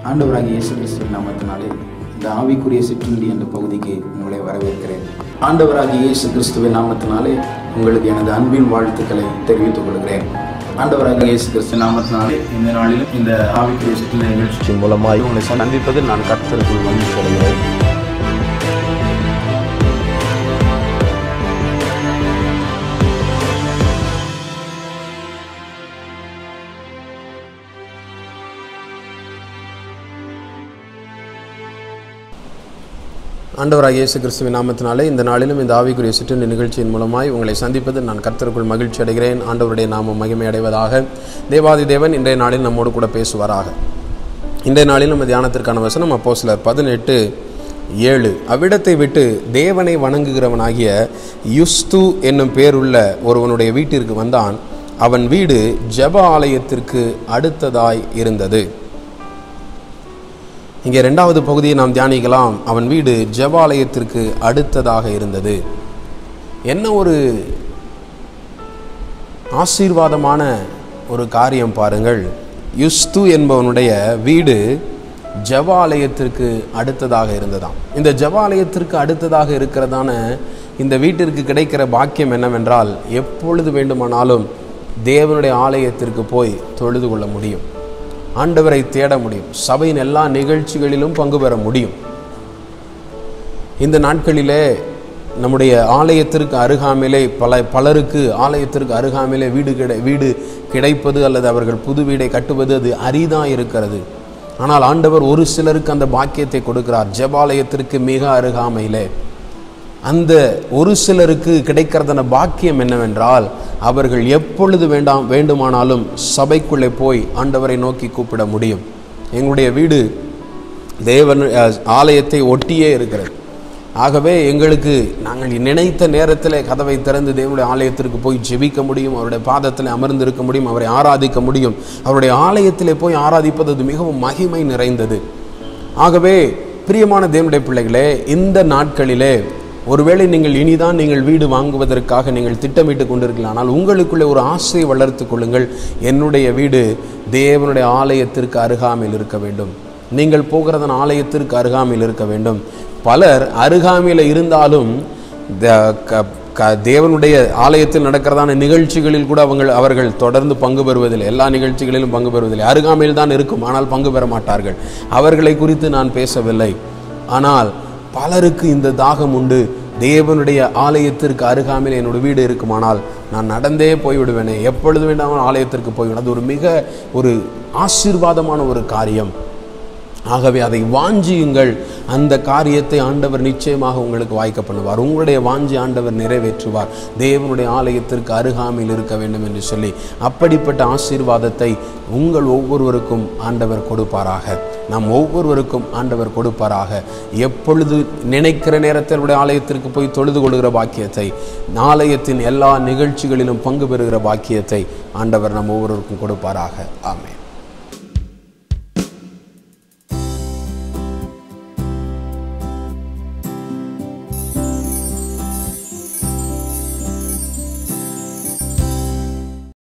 ஆண்டவராகிய இயேசு கிறிஸ்துவின் நாமத்தினாலே இந்த ஆவிக்குரிய சிற்றுண்டி என்ற பகுதிக்கு உங்களை வரவேற்கிறேன் ஆண்டவராகிய இயேசு கிறிஸ்துவின் நாமத்தினாலே உங்களுக்கு எனது அன்பின் வாழ்த்துக்களை தெரிவித்துக் கொள்கிறேன் ஆண்டவராகிய இயேசு கிறிஸ்து நாமத்தினாலே இந்த நாளிலும் இந்த ஆவிக்குரிய சிற்றுண்டி நிகழ்ச்சி நிகழ்ச்சி மூலமாய் உங்களை சந்திப்பதில் நான் கர்த்தருக்குள் மகிழ்ச்சி அடைகிறேன் ஆண்டவராக இயேசு கிறிஸ்துவின் நாமத்தினாலே இந்த நாளிலும் இந்த ஆவிக்குரிய சிற்றுண்டி நிகழ்ச்சியின் மூலமாய் உங்களை சந்திப்பதில் நான் கர்த்தருக்குள் மகிழ்ச்சி அடைகிறேன் ஆண்டவருடைய நாமம் மகிமை அடைவதாக தேவாதி தேவன் இன்றைய நாளில் நம்மோடு கூட பேசுவாராக இன்றைய நாளில் நம்ம தியானத்திற்கான வசனம் அப்போ சிலர் பதினெட்டு ஏழு அவ்விடத்தை விட்டு தேவனை வணங்குகிறவனாகிய யுஸ்து என்னும் பேருள்ள ஒருவனுடைய வீட்டிற்கு வந்தான் அவன் வீடு ஜெப ஆலயத்திற்கு அடுத்ததாய் இருந்தது இங்கே ரெண்டாவது பகுதியை நாம் தியானிக்கலாம் அவன் வீடு ஜெபாலயத்திற்கு அடுத்ததாக இருந்தது என்ன ஒரு ஆசீர்வாதமான ஒரு காரியம் பாருங்கள் யுஸ்து என்பவனுடைய வீடு ஜபாலயத்திற்கு அடுத்ததாக இருந்ததாம் இந்த ஜபாலயத்திற்கு அடுத்ததாக இருக்கிறதான இந்த வீட்டிற்கு கிடைக்கிற பாக்கியம் என்னவென்றால் எப்பொழுது வேண்டுமானாலும் தேவனுடைய ஆலயத்திற்கு போய் தொழுது கொள்ள முடியும் ஆண்டவரை தேட முடியும் சபையின் எல்லா நிகழ்ச்சிகளிலும் பங்கு பெற முடியும் இந்த நாட்களிலே நம்முடைய ஆலயத்திற்கு அருகாமையிலே பல பலருக்கு ஆலயத்திற்கு அருகாமையிலே வீடு கிடை வீடு கிடைப்பது அல்லது அவர்கள் புது வீடை கட்டுவது அது அரிதாக இருக்கிறது ஆனால் ஆண்டவர் ஒரு சிலருக்கு அந்த பாக்கியத்தை கொடுக்கிறார் ஜெபாலயத்திற்கு மிக அருகாமையிலே அந்த ஒரு சிலருக்கு கிடைக்கிறதான பாக்கியம் என்னவென்றால் அவர்கள் எப்பொழுது வேண்டாம் வேண்டுமானாலும் சபைக்குள்ளே போய் ஆண்டவரை நோக்கி கூப்பிட முடியும் எங்களுடைய வீடு தேவன் அஹ், ஆலயத்தை ஒட்டியே இருக்கிறது ஆகவே எங்களுக்கு நாங்கள் நினைத்த நேரத்தில் கதவை திறந்து தேவனுடைய ஆலயத்திற்கு போய் ஜெபிக்க முடியும் அவருடைய பாதத்தில் அமர்ந்து இருக்க முடியும் அவரை ஆராதிக்க முடியும் அவருடைய ஆலயத்திலே போய் ஆராதிப்பது அது மிகவும் மகிமை நிறைந்தது ஆகவே பிரியமான தேவனுடைய பிள்ளைகளே இந்த நாட்களிலே ஒருவேளை நீங்கள் இனிதான் நீங்கள் வீடு வாங்குவதற்காக நீங்கள் திட்டமிட்டு கொண்டிருக்கலாம் ஆனால் உங்களுக்குள்ளே ஒரு ஆசையை வளர்த்து கொள்ளுங்கள் என்னுடைய வீடு தேவனுடைய ஆலயத்திற்கு அருகாமையில் இருக்க வேண்டும் நீங்கள் போகிறதன் ஆலயத்திற்கு அருகாமையில் இருக்க வேண்டும் பலர் அருகாமையில் இருந்தாலும் த- க- க- தேவனுடைய ஆலயத்தில் நடக்கிறதான நிகழ்ச்சிகளில் கூட அவங்க அவர்கள் தொடர்ந்து பங்கு பெறுவதில்லை எல்லா நிகழ்ச்சிகளிலும் பங்கு பெறுவதில்லை அருகாமையில் தான் இருக்கும் ஆனால் பங்கு பெற மாட்டார்கள் அவர்களை குறித்து நான் பேசவில்லை ஆனால் பலருக்கு இந்த தாகம் உண்டு தேவனுடைய ஆலயத்திற்கு அருகாமையில் என்னோட வீடு இருக்குமானால் நான் நடந்தே போய்விடுவேனே எப்பொழுது வேண்டாமல் ஆலயத்திற்கு போய்விடும் அது ஒரு மிக ஒரு ஆசீர்வாதமான ஒரு காரியம் ஆகவே அதை வாஞ்சியுங்கள் அந்த காரியத்தை ஆண்டவர் நிச்சயமாக உங்களுக்கு வாய்க்க பண்ணுவார் உங்களுடைய வாஞ்சி ஆண்டவர் நிறைவேற்றுவார் தேவனுடைய ஆலயத்திற்கு அருகாமையில் இருக்க வேண்டும் என்று சொல்லி அப்படிப்பட்ட ஆசீர்வாதத்தை உங்கள் ஒவ்வொருவருக்கும் ஆண்டவர் கொடுப்பாராக நாம் ஒவ்வொருவருக்கும் ஆண்டவர் கொடுப்பாராக எப்பொழுது நினைக்கிற நேரத்தில் அவருடைய ஆலயத்திற்கு போய் தொழுது கொள்கிற பாக்கியத்தை ஆலயத்தின் எல்லா நிகழ்ச்சிகளிலும் பங்கு பெறுகிற பாக்கியத்தை ஆண்டவர் நம் ஒவ்வொருவருக்கும் கொடுப்பாராக ஆமென்